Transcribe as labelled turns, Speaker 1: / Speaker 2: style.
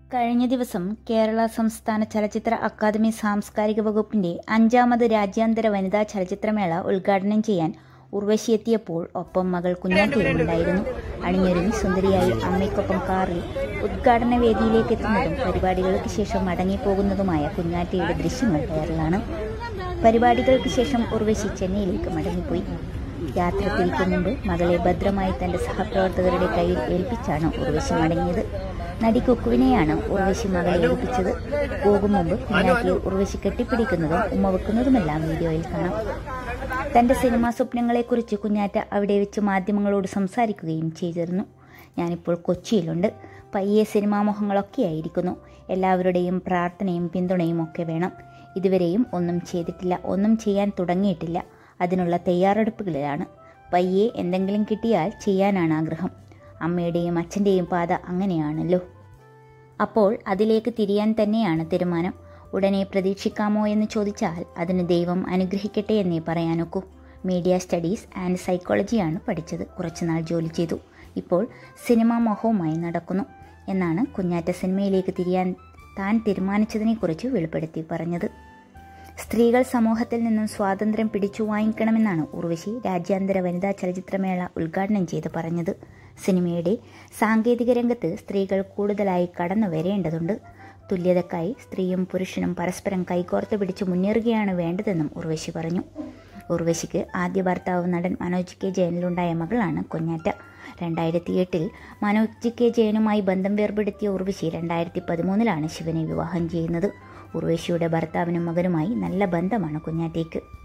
Speaker 1: കഴിഞ്ഞ ദിവസം കേരള സംസ്ഥാന ചലച്ചിത്ര അക്കാദമി സാംസ്കാരിക വകുപ്പിന്റെ അഞ്ചാമത് രാജ്യാന്തര വനിതാ ചലച്ചിത്രമേള ഉദ്ഘാടനം ചെയ്യാൻ ഉർവശി എത്തിയപ്പോൾ ഒപ്പം മകൾ കുഞ്ഞാറ്റയും ഉണ്ടായിരുന്നു അണിഞ്ഞൊരുങ്ങി സുന്ദരിയായി അമ്മയ്ക്കൊപ്പം കാറിൽ ഉദ്ഘാടന വേദിയിലേക്ക് എത്തുന്നതും പരിപാടികൾക്ക് ശേഷം മടങ്ങിപ്പോകുന്നതുമായ കുഞ്ഞാറ്റയുടെ ദൃശ്യങ്ങൾ വൈറലാണ് പരിപാടികൾക്ക് ശേഷം ഉർവശി ചെന്നൈയിലേക്ക് മടങ്ങിപ്പോയി യാത്ര തിരിക്കും മുമ്പ് മകളെ ഭദ്രമായി തന്റെ സഹപ്രവർത്തകരുടെ കയ്യിൽ ഏൽപ്പിച്ചാണ് ഉർവശി മടങ്ങിയത് നടി കുക്കുവിനെയാണ് ഉർവശി മകളെ ഏൽപ്പിച്ചത് പോകും മുമ്പ് കുഞ്ഞാറ്റിയെ ഉർവശി കെട്ടിപ്പിടിക്കുന്നതും ഉമ്മ വെക്കുന്നതുമെല്ലാം വീഡിയോയിൽ കാണാം തന്റെ സിനിമാ സ്വപ്നങ്ങളെക്കുറിച്ച് കുഞ്ഞാറ്റ അവിടെ വെച്ച് മാധ്യമങ്ങളോട് സംസാരിക്കുകയും ചെയ്തിരുന്നു ഞാനിപ്പോൾ കൊച്ചിയിലുണ്ട് പയ്യെ സിനിമാ മോഹങ്ങളൊക്കെ ആയിരിക്കുന്നു എല്ലാവരുടെയും പ്രാർത്ഥനയും പിന്തുണയും ഒക്കെ വേണം ഇതുവരെയും ഒന്നും ചെയ്തിട്ടില്ല ഒന്നും ചെയ്യാൻ തുടങ്ങിയിട്ടില്ല അതിനുള്ള തയ്യാറെടുപ്പുകളിലാണ് പയ്യെ എന്തെങ്കിലും കിട്ടിയാൽ ചെയ്യാനാണ് ആഗ്രഹം അമ്മയുടെയും അച്ഛൻ്റെയും പാത അങ്ങനെയാണല്ലോ അപ്പോൾ അതിലേക്ക് തിരിയാൻ തന്നെയാണ് തീരുമാനം ഉടനെ പ്രതീക്ഷിക്കാമോ എന്ന് ചോദിച്ചാൽ അതിന് ദൈവം അനുഗ്രഹിക്കട്ടെ എന്നേ പറയാനൊക്കൂ മീഡിയ സ്റ്റഡീസ് ആൻഡ് സൈക്കോളജിയാണ് പഠിച്ചത് കുറച്ചുനാൾ ജോലി ചെയ്തു ഇപ്പോൾ സിനിമാ മോഹവുമായി നടക്കുന്നു എന്നാണ് കുഞ്ഞാറ്റ സിനിമയിലേക്ക് തിരിയാൻ താൻ തീരുമാനിച്ചതിനെക്കുറിച്ച് വെളിപ്പെടുത്തി പറഞ്ഞത് സ്ത്രീകൾ സമൂഹത്തിൽ നിന്നും സ്വാതന്ത്ര്യം പിടിച്ചു വാങ്ങിക്കണമെന്നാണ് ഉർവശി രാജ്യാന്തര വനിതാ ചലച്ചിത്രമേള ഉദ്ഘാടനം ചെയ്ത് പറഞ്ഞത് സിനിമയുടെ സാങ്കേതിക രംഗത്ത് സ്ത്രീകൾ കൂടുതലായി കടന്നു വരേണ്ടതുണ്ട് തുല്യതക്കായി സ്ത്രീയും പുരുഷനും പരസ്പരം കൈകോർത്ത് പിടിച്ച് മുന്നേറുകയാണ് വേണ്ടതെന്നും ഉർവശി പറഞ്ഞു ഉർവശിക്ക് ആദ്യ ഭർത്താവ് നടൻ മനോജ് കെ ജയനിലുണ്ടായ മകളാണ് കുഞ്ഞാറ്റ രണ്ടായിരത്തി എട്ടിൽ മനോജ് കെ ജയനുമായി ബന്ധം വേർപെടുത്തിയ ഉർവശി രണ്ടായിരത്തി പതിമൂന്നിലാണ് ശിവനെ വിവാഹം ചെയ്യുന്നത് ഉർവശിയുടെ ഭർത്താവിനും മകനുമായി നല്ല ബന്ധമാണ് കുഞ്ഞാറ്റയ്ക്ക്